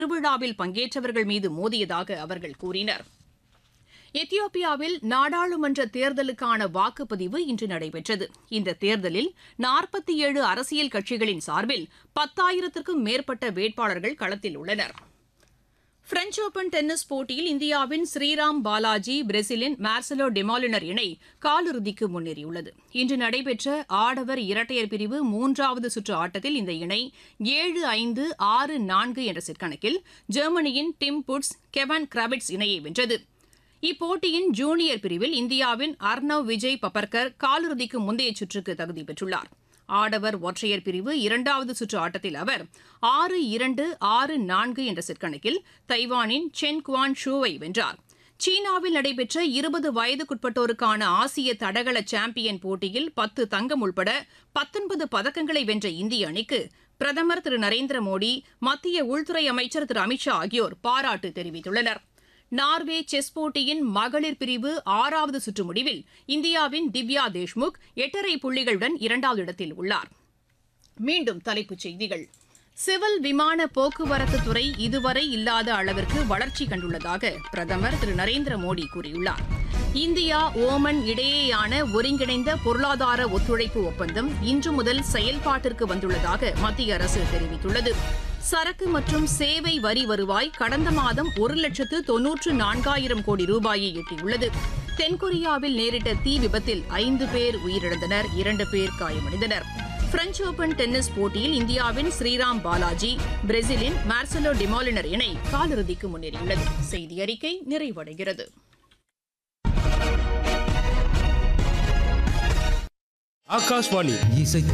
திருவிழாவில் பங்கேற்றவர்கள் மீது மோதியதாக அவர்கள் கூறினர் எத்தியோப்பியாவில் நாடாளுமன்ற தேர்தலுக்கான வாக்குப்பதிவு இன்று நடைபெற்றது இந்த தேர்தலில் நாற்பத்தி ஏழு அரசியல் கட்சிகளின் சார்பில் பத்தாயிரத்திற்கும் மேற்பட்ட வேட்பாளர்கள் களத்தில் உள்ளனர் பிரெஞ்ச் ஓபன் டென்னிஸ் போட்டியில் இந்தியாவின் ஸ்ரீராம் பாலாஜி பிரேசிலின் மார்சலோ டெமாலினர் இணை காலிறுதிக்கு முன்னேறியுள்ளது இன்று நடைபெற்ற ஆடவர் இரட்டையர் பிரிவு மூன்றாவது சுற்று ஆட்டத்தில் இந்த இணை ஏழு ஐந்து ஆறு நான்கு என்ற செட் கணக்கில் ஜெர்மனியின் டிம் புட்ஸ் கெவன் கிராபிட்ஸ் இணையை வென்றது இப்போட்டியின் ஜூனியர் பிரிவில் இந்தியாவின் அர்ணவ் விஜய் பப்பர்கர் காலிறுதிக்கு முந்தைய சுற்றுக்கு தகுதி பெற்றுள்ளார் ஆடவர் ஒற்றையர் பிரிவு இரண்டாவது சுற்று ஆட்டத்தில் அவர் ஆறு இரண்டு ஆறு நான்கு என்ற செட் கணக்கில் தைவானின் சென் குவான் ஷூவை வென்றார் சீனாவில் நடைபெற்ற இருபது வயதுக்குட்பட்டோருக்கான ஆசிய தடகள சாம்பியன் போட்டியில் பத்து தங்கம் உள்பட பத்தொன்பது பதக்கங்களை வென்ற இந்திய அணிக்கு பிரதமர் திரு நரேந்திர மோடி மத்திய உள்துறை அமைச்சர் திரு அமித்ஷா ஆகியோர் பாராட்டு தெரிவித்துள்ளனர் நார்வே செஸ் போட்டியின் மகளிர் பிரிவு ஆறாவது சுற்று முடிவில் இந்தியாவின் திவ்யா தேஷ்முக் எட்டரை புள்ளிகளுடன் இரண்டாவது இடத்தில் உள்ளார் மீண்டும் தலைப்புச் செய்திகள் சிவில் விமான போக்குவரத்து துறை இதுவரை இல்லாத அளவிற்கு வளர்ச்சி கண்டுள்ளதாக பிரதமர் திரு நரேந்திர மோடி கூறியுள்ளார் இந்தியா ஓமன் இடையேயான ஒருங்கிணைந்த பொருளாதார ஒத்துழைப்பு ஒப்பந்தம் இன்று முதல் செயல்பாட்டிற்கு வந்துள்ளதாக மத்திய அரசு தெரிவித்துள்ளது சரக்கு மற்றும் சேவை வரி வருவாய் கடந்த மாதம் ஒரு லட்சத்து தொன்னூற்று நான்காயிரம் கோடி ரூபாயை எட்டியுள்ளது தென்கொரியாவில் நேரிட்ட தீ விபத்தில் ஐந்து பேர் உயிரிழந்தனர் இரண்டு பேர் காயமடைந்தனர் பிரெஞ்ச் ஓபன் டென்னிஸ் போட்டியில் இந்தியாவின் ஸ்ரீராம் பாலாஜி பிரேசிலின் மார்சலோ டிமாலினர் இணை காலிறுதிக்கு முன்னேறியுள்ளது செய்தி அறிக்கை நிறைவடைகிறது ஆகாஷ்வாணி இசை